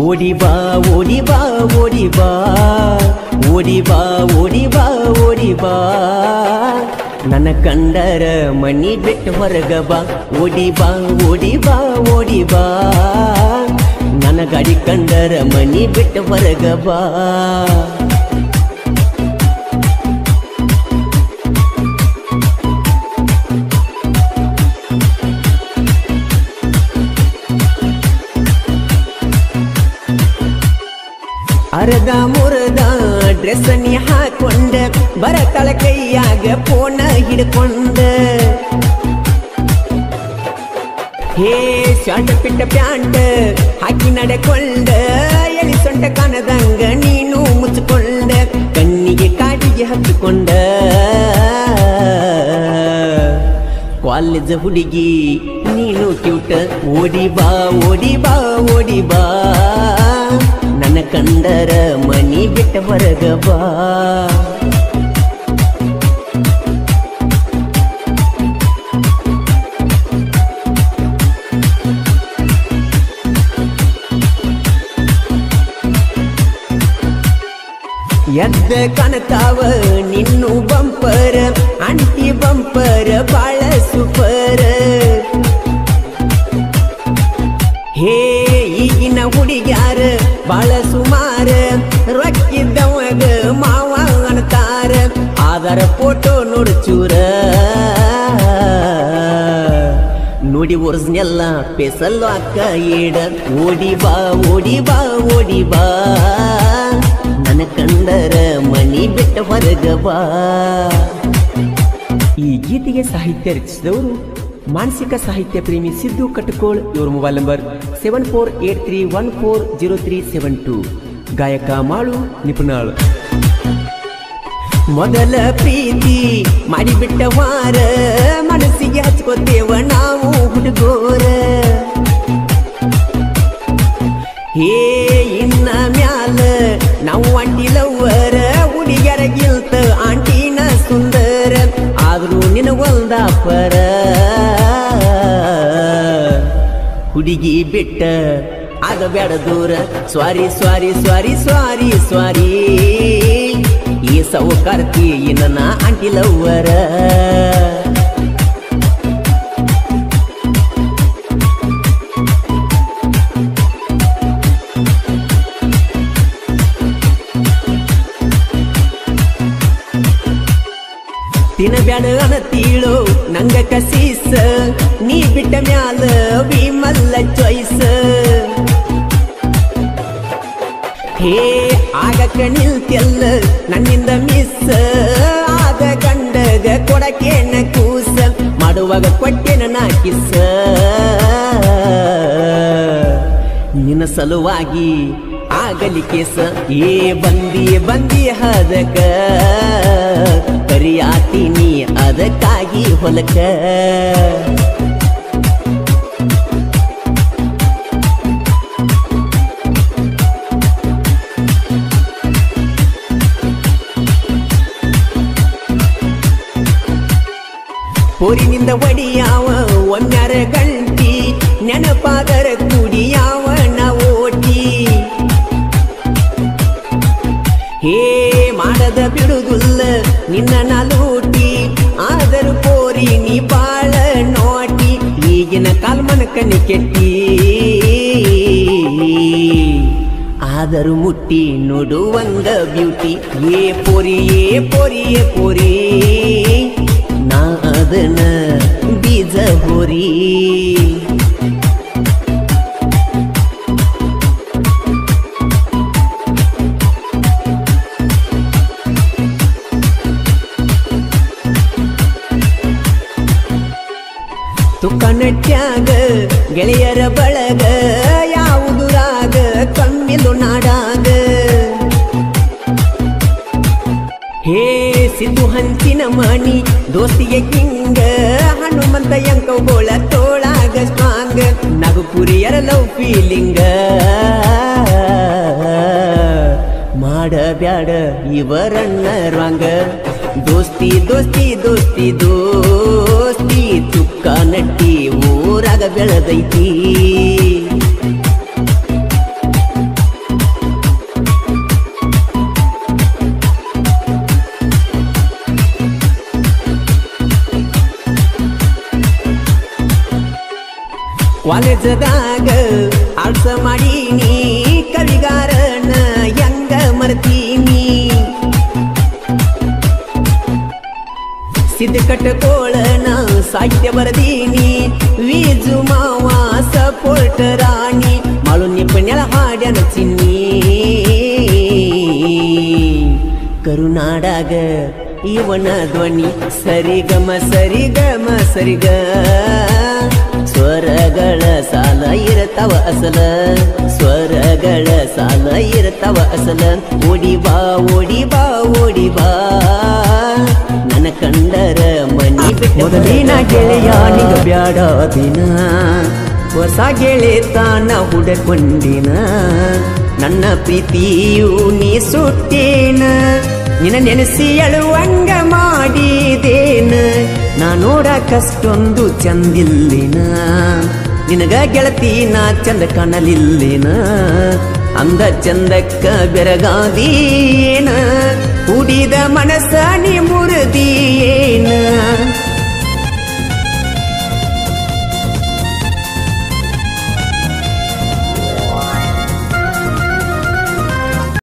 ಓಡಿ ಬಾ ಓಡಿ ಬಾ ಓಡಿ ಬಾ ಓಡಿ ಬಾ ಓಡಿ ಬಾ ಓಡಿ ಬಾ ನನ್ನ ಕಂಡರ ಮನಿ ಬಿಟ್ಟು ಹೊರಗ ಬಾ ಓಡಿ ಬಾ ಓಡಿ ಬಾ ಓಡಿ ಬಾ ನನ್ನ ಗಾಡಿ ಕಂಡರ ಮನಿ ಬಿಟ್ಟು ಹೊರಗ ಬಾ ಅರ್ಧ ಮುರ್ದ ಡ್ರೆಸ್ ನೀ ಹಾಕೊಂಡ ಬರಕಳ ಕೈಯಾಗ ಫೋನ ಹಿಡ್ಕೊಂಡ ಹೇ ಶಾರ್ಟ್ ಪಿಟ್ಟ ಪ್ಯಾಂಟ್ ಹಾಕಿ ನಡೆಕೊಂಡ ಎಳಿ ಸೊಂಟ ಕಾಣದಂಗ ನೀನು ಮುಚ್ಚಿಕೊಂಡ ಕಣ್ಣಿಗೆ ಕಾಡಿಗೆ ಹಚ್ಚಿಕೊಂಡ ಕಾಲೇಜ್ ಹುಡುಗಿ ನೀನು ಕ್ಯೂಟ ಓಡಿ ಬಾ ಓಡಿ ಬಾ ಓಡಿ ಬಾ ನನ್ನ ಕಂಡರ ಮನಿ ಬಿಟ್ಟ ಹೊರಗ ಬಾ ಎದ್ದ ಕನತಾವ ನಿನ್ನು ಬಂಪರ್ ಅಂಟಿ ಬಂಪರ್ ಬಾಳ ಸೂಪರ್ ಹೇ ಈಗಿನ ಹುಡುಗ್ಯಾರ ಬಾಳ ಸುಮಾರ ರೊಕ್ಕಿದ್ದವಾಗ ಮಾವ ಅನ್ತಾರ ಆದರ ಫೋಟೋ ನೋಡು ಚೂರ ನೋಡಿ ಒರಿಜಿನೆಲ್ಲ ಪೆಸಲ್ಲು ಅಕ್ಕ ಏಡ ಓಡಿ ಬಾ ಓಡಿ ಬಾ ಓಡಿ ಬಾ ನನ್ನ ಕಂಡರ ಮನಿ ಬಿಟ್ಟ ಹೊರಗ ಬಾ ಈ ಗೀತೆಗೆ ಸಾಹಿತ್ಯ ರಚಿಸಿದವರು ಮಾನಸಿಕ ಸಾಹಿತ್ಯ ಪ್ರೇಮಿ ಸಿದ್ದು ಕಟಕೋಳ್ ಇವರ mobile number seven four eight three one four zero three seven two ಗಾಯಕ ಮಾಳು ನಿಪುಣಾಳ್ ಮೊದಲ ಪ್ರೀತಿ ಮಾಡಿಬಿಟ್ಟ ವಾರ ಮನಸ್ಸಿಗೆ ಹಚ್ಕೋತೇವ ನಾವು ಹುಡುಗೋರ ಹೇ ಇನ್ನ ಮ್ಯಾಲ ನಾವು ಆಂಟಿ ಲವ್ವರ ಹುಡುಗ್ಯರಗಿಲ್ತ ಆಂಟಿನ ಸುಂದರ ಆದ್ರೂ ನಿನ ಒಂದಾಪರ ಹುಡುಗಿ ಬಿಟ್ಟ ಆಗ ಬೇಡ ದೂರ sorry sorry sorry sorry sorry ಈ ಸೌಕಾರ್ತಿ ನನ್ನ ಆಂಟಿ ಲವ್ವರ ತಿನ್ನಬ್ಯಾಡ ಅನತೀಳು ನಂಗ ಕಸೀಸ ನೀ ಬಿಟ್ಟ ಮ್ಯಾಲ ವಿಮಲ್ಲ ಚಾಯ್ಸ್ ಹೇ ಆಗಕ್ಕ ನಿಲ್ತೆಲ್ಲ ನನ್ನಿಂದ ಮಿಸ್ ಆದ ಗಂಡಗ ಕೊಡಕೇನ ಕೂಸ ಮಾಡುವಾಗ ಕೊಟ್ಟೆನ ನಾ ಕಿಸ್ಸ ನಿನ್ನ ಸಲುವಾಗಿ ಆಗಲಿ ಕೇಸ ಏ ಬಂದಿ ಬಂದಿ ಹದಕ ಕರಿಯಾತೀನಿ ಅದಕ್ಕಾಗಿ ಹೊಲಕ ಪೋರಿನಿಂದ ಒಡಿಯಾವ ಒಮ್ಮ್ಯಾರ ಗಂಟಿ ನೆನಪಾದರ ಕುಡಿಯಾವನ ಓಟಿ ಹೇ ಮಾಡದ ಬಿಡುದಿಲ್ಲ ನಿನ್ನ ನಲೂಟಿ ಆದರೂ ಪೋರಿ ನೀ ಬಾಳ ನೋಟಿ ಈಗಿನ ಕಾಲ್ಮನಕನಿ ಕೆಟ್ಟಿ ಆದರೂ ಮುಟ್ಟಿ ನೋಡುವಂಗ ಬ್ಯೂಟಿ ಏ ಪೋರಿ ಏ ಪೋರಿ ಏ ಪೋರಿ ನಾ ಅದನ್ನ ಬೀಜ ಹೋರಿ ತುಕ್ಕನಟ್ಯಾಗ ಗೆಳೆಯರ ಬಳಗ ಯಾವುದು ರಾಗ ಕಮ್ಮಿಲು ನಾಡಾಗ ಹೇ ಸಿದ್ದು ಹಂಚಿನ ಮಣಿ ದೋಸ್ತಿಗೆ ಕಿಂಗ ಹನುಮಂತ ಎಂಕಗೋಳ ತೋಳಾಗ ಸ್ಟ್ರಾಂಗ್ ನಗು ಕುರಿಯರ ಲವ್ ಫೀಲಿಂಗ ಮಾಡಬ್ಯಾಡ ಇವರನ್ನ ರಾಂಗ ದೋಸ್ತಿ ದೋಸ್ತಿ ದೋಸ್ತಿ ದೋಸ್ತಿ ತುಕ್ಕ ನಟ್ಟಿ ಊರಾಗ ಬೆಳೆದೈತಿ ಕಾಲೇಜದಾಗ ಆಳ್ಸ ಮಾಡೀನಿ ಕವಿಗಾರನ ಹೆಂಗ ಮರ್ತೀನಿ ಸಿದ್ಧ ಕಟ್ಟಕೋಳನ ಸಾಹಿತ್ಯ ಬರದೀನಿ ವೀಜು ಮಾವ ಸಪೋರ್ಟ್ ರಾಣಿ ಮಾಳು ನಿಪ್ಪಣ್ಯಲ ಹಾಡ್ಯಾನ ಚಿನ್ನಿ ಕರುನಾಡಾಗ ಇವನ ಧ್ವನಿ ಸರಿಗಮ ಸರಿಗಮ ಸರಿಗ ಸ್ವರಗಳ ಸಾಲ ಇರತವ ಅಸಲ ಸ್ವರಗಳ ಸಾಲ ಇರತವ ಅಸಲ ಓಡಿ ಬಾ ಓಡಿ ಬಾ ಓಡಿ ಬಾ ನನ್ನ ಕಂಡರ ಮನಿ ಬಿಟ್ಟ ಮೊದಲಿನ ಗೆಳೆಯ ನಿಗ ಬ್ಯಾಡ ದಿನ ಹೊಸ ಗೆಳೆತಾನ ಹುಡಕೊಂಡಿನ ನನ್ನ ಪ್ರೀತಿಯು ನೀ ಸುಟ್ಟೇನ ನಿನ್ನ ನೆನೆಸಿ ಅಳುವಂಗ ಮಾಡಿದೇನ ನಾ ನೋಡಕಷ್ಟೊಂದು ಚಂದಿಲ್ಲಿನ ನಿನಗ ಗೆಳತಿ ನಾ ಚಂದ ಕಾಣಲಿಲ್ಲಿನ ಅಂದ ಚಂದಕ್ಕ ಬೆರಗಾದೀನ ಕುಡಿದ ಮನಸ್ಸ ನೀ ಮುರಿದಿಯೇನ